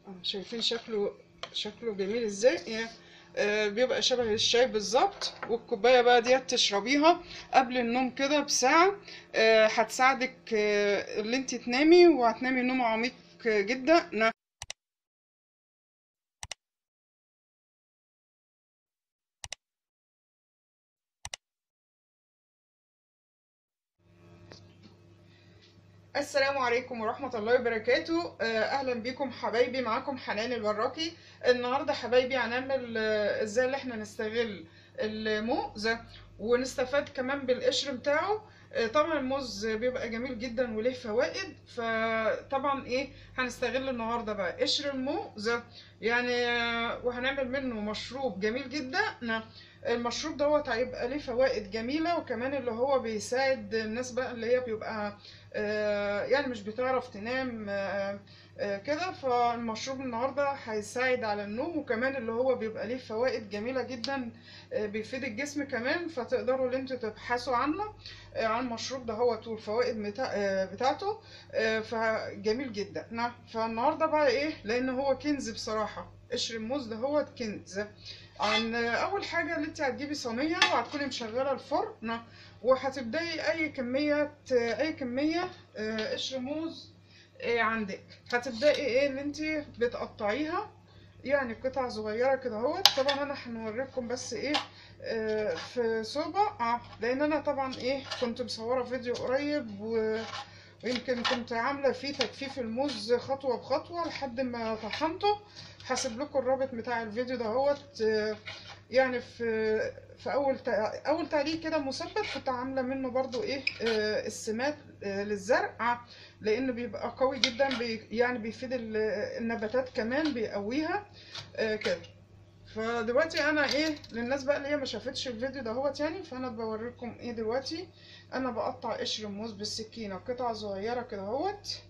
آه، شايفين شكله شكله جميل ازاي يعني آه، بيبقى شبه الشاي بالظبط والكوبايه بقى ديت تشربيها قبل النوم كده بساعه آه، هتساعدك آه، اللي انت تنامي وهتنامي نوم عميق جدا نا- السلام عليكم ورحمة الله وبركاته آه، أهلا بكم حبايبي معاكم حنان الوراقي النهاردة حبايبي هنعمل آه، ازاي اللي احنا نستغل الموز ونستفاد كمان بالقشر بتاعه آه، طبعا الموز بيبقى جميل جدا وليه فوائد فطبعا ايه هنستغل النهارده بقى قشر الموز يعني آه، وهنعمل منه مشروب جميل جدا المشروب دوت هيبقى ليه فوائد جميلة وكمان اللي هو بيساعد الناس بقى اللي هي بيبقى آه، يعني مش بتعرف تنام آه، آه، كده فالمشروب النهارده هيساعد على النوم وكمان اللي هو بيبقى ليه فوائد جميلة جدا آه، بيفيد الجسم كمان فتقدروا ان انتوا تبحثوا عنه آه، عن المشروب ده هو والفوائد بتاع آه، بتاعته آه، فجميل جدا نعم فالنهارده بقى ايه لان هو كنز بصراحة قشر الموز ده هو كنز عن اول حاجه اللي انت هتجيبي صينيه وهتكوني مشغله الفرن وهتبداي اي كميه اي كميه آه، قشر موز آه، عندك هتبداي ايه اللي انت بتقطعيها يعني قطع صغيره كده اهوت طبعا انا هنوريكم بس ايه آه، في صوبة اه لان انا طبعا ايه كنت مصوره فيديو قريب و ويمكن كنت عامله فيه تجفيف الموز خطوه بخطوه لحد ما طحنته هسيب لكم الرابط بتاع الفيديو دهوت آه، يعني في في اول تع- اول تعليق كده مثبت كنت عامله منه برضو ايه آه، السمات آه، للزرع لانه بيبقى قوي جدا بي يعني بيفيد ال- النباتات كمان بيقويها آه، كده فدلوقتي انا ايه للناس بقى اللي هي ما شافتش الفيديو دهوت يعني فانا بوريكم ايه دلوقتي انا بقطع قشر الموز بالسكينه قطع صغيره كده اهوت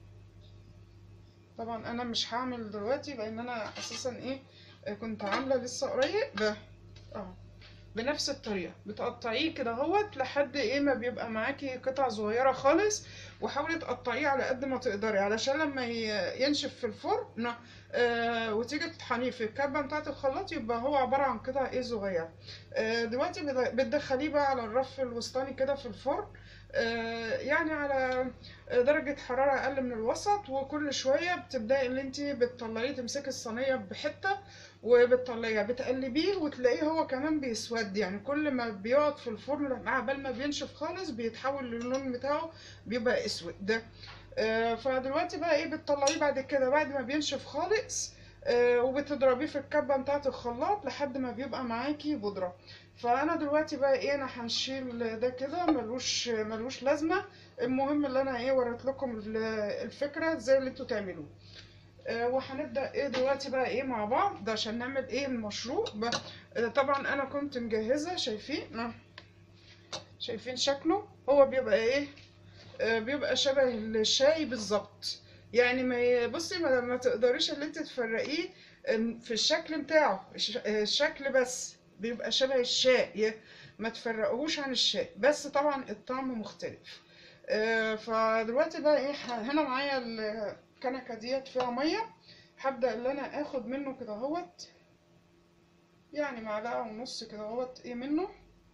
طبعا انا مش هعمل دلوقتي لان انا اساسا ايه آه، كنت عامله لسه قريب ده اه بنفس الطريقه بتقطعيه كده اهوت لحد ايه ما بيبقى معاكي قطع صغيره خالص وحاولي تقطعيه على قد ما تقدري علشان لما ي- ينشف في الفرن آه وتيجي تطحنيه في الكبه بتاعه الخلاط يبقى هو عباره عن قطع ايه صغيره آه دلوقتي بت- بتدخليه بقى على الرف الوسطاني كده في الفرن آه يعني على درجة حرارة أقل من الوسط وكل شوية بتبدأي اللي انت بتطلعيه تمسكي الصينية بحتة وبتطلعيها بتقلبيه وتلاقيه هو كمان بيسود يعني كل ما بيقعد في الفرن مع بال ما بينشف خالص بيتحول للون بتاعه بيبقى اسود ده آه، فدلوقتي بقى ايه بتطلعيه بعد كده بعد ما بينشف خالص آه، وبتضربيه في الكبة بتاعة الخلاط لحد ما بيبقى معاكي بودرة فانا دلوقتي بقى ايه انا هنشيل ده كده ملوش ملوش لازمة المهم اللي انا ايه وريت لكم ال- الفكرة ازاي اللي انتوا تعملوه آه، وهنبدأ ايه دلوقتي بقى ايه مع بعض عشان نعمل ايه المشروب آه، طبعا انا كنت مجهزة شايفين آه، شايفين شكله هو بيبقى ايه آه، بيبقى شبه الشاي بالظبط يعني ما ي- بصي ما, ما تقدريش اللي انت تفرقيه آم، في الشكل بتاعه الش- آه، الشكل بس بيبقى شبه الشاي ما تفرقوهوش عن الشاي بس طبعا الطعم مختلف آه، فدلوقتي بقى ايه ح- هنا معايا الكنكه ديت فيها ميه هبدأ اللي انا اخد منه كده اهوت يعني معلقه ونص كده اهوت ايه منه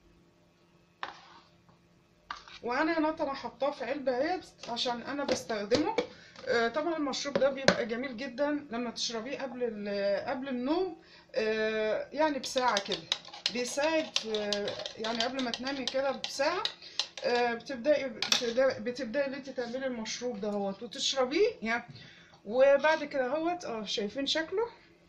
وانا هنا انا حطاه في علبه اهيت عشان انا بستخدمه آه، طبعا المشروب ده بيبقى جميل جدا لما تشربيه قبل ال- قبل النوم آه، يعني بساعه كده بيساعد آه، يعني قبل ما تنامي كده بساعه آه، بتبداي بتبداي بتبداي ان انت تعملي المشروب ده اهوت وتشربيه يعني وبعد كده اهوت اه شايفين شكله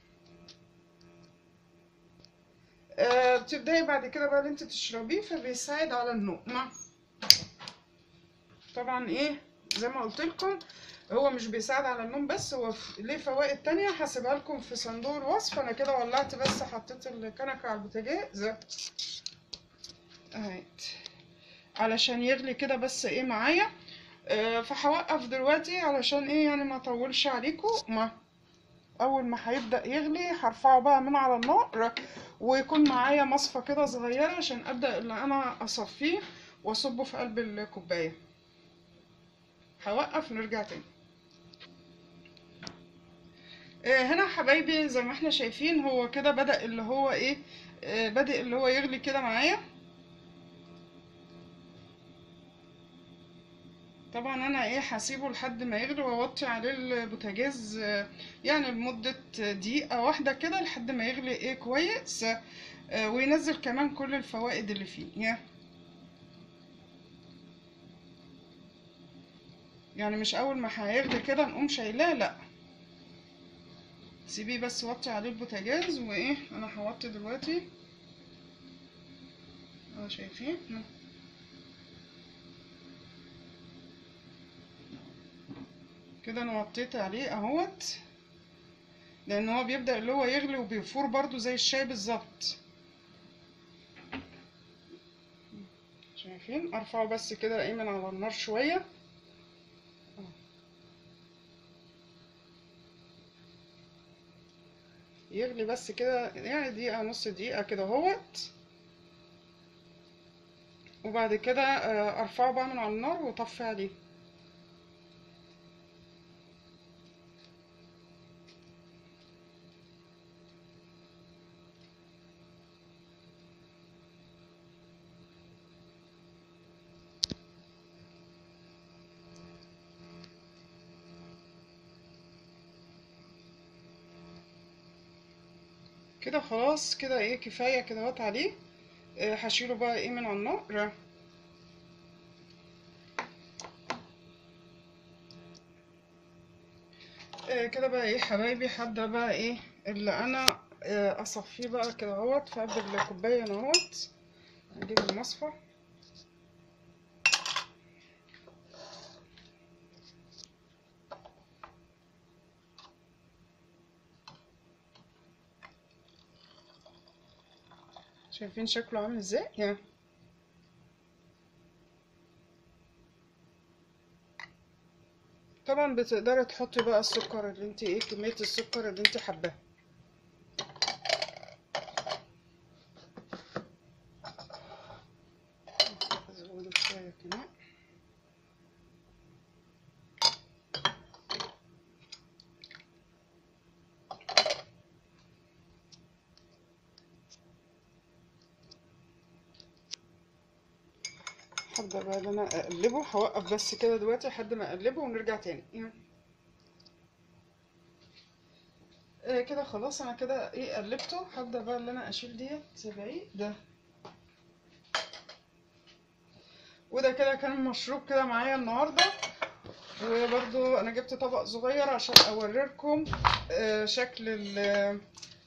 آه، بتبداي بعد كده بقى ان انت تشربيه فبيساعد على النوم نعم. طبعا ايه زي ما قلت لكم هو مش بيساعد على النوم بس هو ف- ليه فوائد تانية هسيبها لكم في صندوق الوصف انا كده ولعت بس حطيت الكنكة على البوتاجاز اهيت علشان يغلي كده بس ايه معايا آه، فهوقف دلوقتي علشان ايه يعني ما اطولش عليكم ما اول ما هيبدأ يغلي هرفعه بقى من على النار ويكون معايا مصفى كده صغيرة عشان ابدأ ان انا اصفيه واصبه في قلب الكوباية هوقف نرجع تاني آه، هنا حبايبي زي ما احنا شايفين هو كده بدأ اللي هو ايه آه، بدأ اللي هو يغلي كده معايا طبعا انا ايه هسيبه لحد ما يغلي واوطي عليه البوتاجاز آه، يعني لمدة دقيقة واحدة كده لحد ما يغلي ايه كويس آه، وينزل كمان كل الفوائد اللي فيه يا. يعني مش اول ما هيغلي كده نقوم شايلاه لا سيبيه بس وطي عليه البوتاجاز وايه انا هوطي دلوقتي اه شايفين كده انا وطيت عليه اهوت لان هو بيبدأ اللي هو يغلي وبيفور برضو زي الشاي بالظبط شايفين ارفعه بس كده ايه من على النار شويه يغلي بس كده يعني دقيقة نص دقيقة كده اهوت وبعد كده آه، ارفعه بقى من على النار واطفي عليه كده خلاص كده ايه كفاية كده اهوت عليه آه، هشيله بقى ايه من على النار آه، كده بقى ايه حبايبي هبدأ بقى ايه اللي انا آه، اصفيه بقى كده اهوت في قلب الكوباية انا اهوت اجيب المصفى شايفين شكله عامل ازاي يا طبعا بتقدري تحطي بقى السكر اللي انت ايه كمية السكر اللي انت حباها ازوده شوية كمان هبدأ بقى ان انا اقلبه هوقف بس كده دلوقتي لحد ما اقلبه ونرجع تاني آه كده خلاص انا كده ايه قلبته هبدأ بقى ان انا اشيل ديت بعيد ده وده كده كان مشروب كده معايا النهارده وبرضو انا جبت طبق صغير عشان اوريلكم آه شكل ال-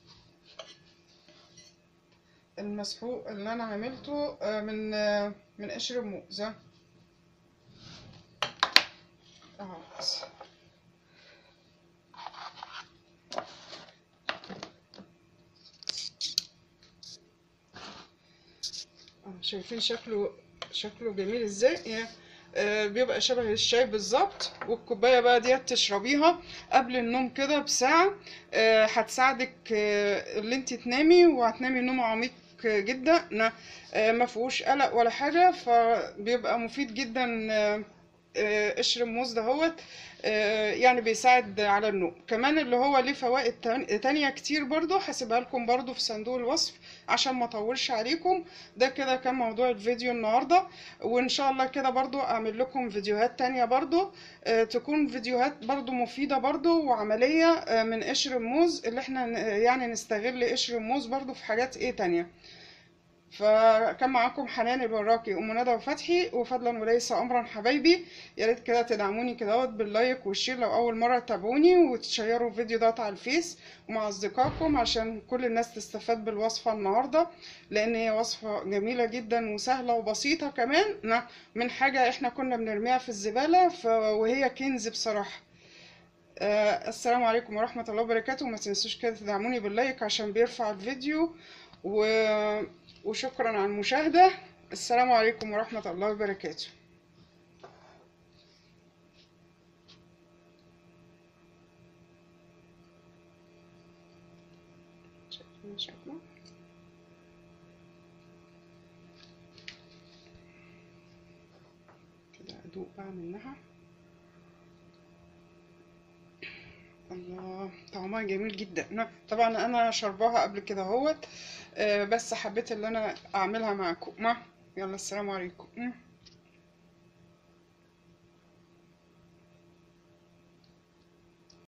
المسحوق اللي انا عملته آه من آه من قشر الموز اهو اه شايفين شكله شكله جميل ازاي يعني آه بيبقى شبه الشاي بالظبط والكوبايه بقى ديت تشربيها قبل النوم كده بساعه آه هتساعدك آه اللي انت تنامي وهتنامي نوم عميق جدا آه ما فيهوش قلق ولا حاجه فبيبقى مفيد جدا آه آه، قشر الموز دهوت آه، يعني بيساعد على النوم كمان اللي هو ليه فوائد تان- تانية كتير برضو هسيبها لكم برضو في صندوق الوصف عشان ما اطولش عليكم ده كده كان موضوع الفيديو النهاردة وان شاء الله كده برضو اعمل لكم فيديوهات تانية برضو آه، تكون فيديوهات برضو مفيدة برضو وعملية آه، من قشر الموز اللي احنا ن- يعني نستغل قشر الموز برضو في حاجات ايه تانية فكان معاكم حنان الوراقي ام ندى وفتحي وفضلا وليس امرا حبايبي يا ريت كده تدعموني كده باللايك والشير لو اول مره تتابعوني وتشيروا الفيديو ده على الفيس ومع اصدقائكم عشان كل الناس تستفاد بالوصفه النهارده لان هي وصفه جميله جدا وسهله وبسيطه كمان ن- من حاجه احنا كنا بنرميها في الزباله ف... وهي كنز بصراحه آه السلام عليكم ورحمه الله وبركاته وما تنسوش كده تدعموني باللايك عشان بيرفع الفيديو و... وشكرا على المشاهدة السلام عليكم ورحمة الله وبركاته شايفين شكله كده أدوق بقى منها الله طعمها جميل جدا نعم. طبعا انا شرباها قبل كده اهوت آه، بس حبيت ان انا اعملها معاكم ما يلا السلام عليكم مم.